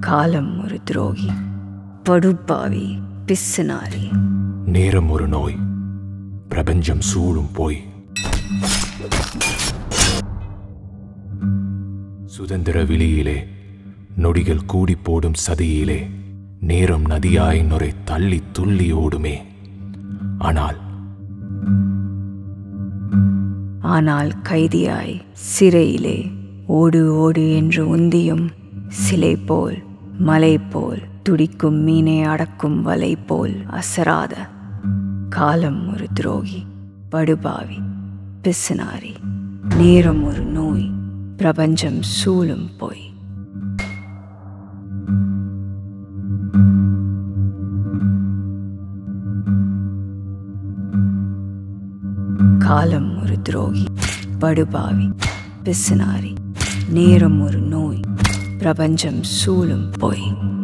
காலம் ஒரு துரோகி படுப்பாவி பிசுனாரி நேரம் ஒரு நோய் பிரபஞ்சம் சூழும் போய் சுதந்திர விழியிலே நொடிகள் கூடி போடும் சதியிலே நேரம் நதியாய் நுரை தள்ளி துள்ளி ஓடுமே ஆனால் ஆனால் கைதியாய் சிறையிலே ஓடு ஓடு என்று உந்தியும் சிலை போல் மலை போல் துடிக்கும் மீனை அடக்கும் வலை போல் அசராத காலம் ஒரு துரோகி படுபாவி பிசுனாரி நேரம் ஒரு நோய் பிரபஞ்சம் சூழும் போய் காலம் ஒரு துரோகி படுபாவி பிசுனாரி நேரம் ஒரு நோய் பிரபஞ்சம் சூழும் போய்